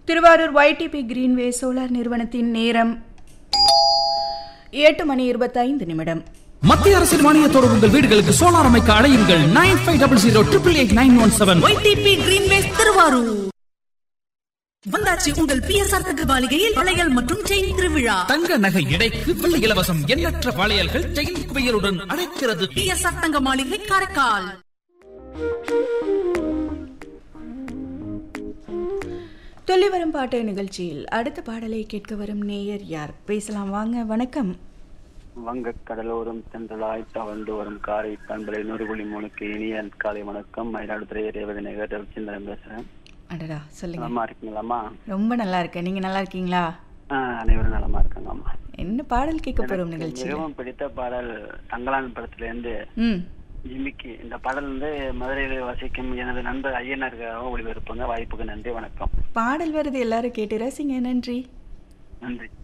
Thiruvarur YDP Greenway solar நிறுவனத்தின் நேரம் எட்டு மணி இருபத்தைந்து நிமிடம் மத்திய அரசின் மானியத்தோடு உங்கள் வீடுகளுக்கு சோலார் அமைக்க அழையுங்கள் nine five double zero triple eight nine one seven YTB Greenways Tiruvarur வந்தாச்சு உங்கள் பிஎஸ்ஆர் தங்க மாளிகையில் வளையல் மற்றும் செயின் திருவிழா தங்க நகை எடைக்கு வெள்ளி இலவசம் எண்ணற்ற வளையல்கள் செயின் குவியலுடன் அழைக்கிறது பிஎஸ்ஆர் தங்க மாளிகை காரைக்கால் துள்ளி வரும் பாட்டு நிகழ்ச்சியில் அடுத்த பாடலை கேட்க வரும் நேயர் யார் பேசலாம் வாங்க வணக்கம் வங்கக் கடலோரம் தென்றலாய் தவழ்ந்து வரும் காரை பண்பலை நூறு புள்ளி மூணுக்கு இனிய காலை வணக்கம் மயிலாடுதுறை ரேவதி நகர் ரவிச்சந்திரன் பேசுறேன் அடடா சொல்லுங்க நலமா இருக்கீங்களாம்மா ரொம்ப நல்லா இருக்கேன் நீங்க நல்லா இருக்கீங்களா ஆஹ் அனைவரும் நலமா இருக்காங்கம்மா என்ன பாடல் கேட்க போறோம் நிகழ்ச்சியில் மிகவும் பிடித்த பாடல் தங்கலான் படத்துல இருந்து ம் ஜிமிக்கி இந்த பாடல் வந்து மதுரையில் வசிக்கும் எனது நண்பர் ஐயனருக்காக ஒளிபரப்புங்க வாய்ப்புக்கு நன்றி வணக்கம் பாடல் வருது எல்லாரும் கேட்டு ரசிங்க நன்றி நன்றி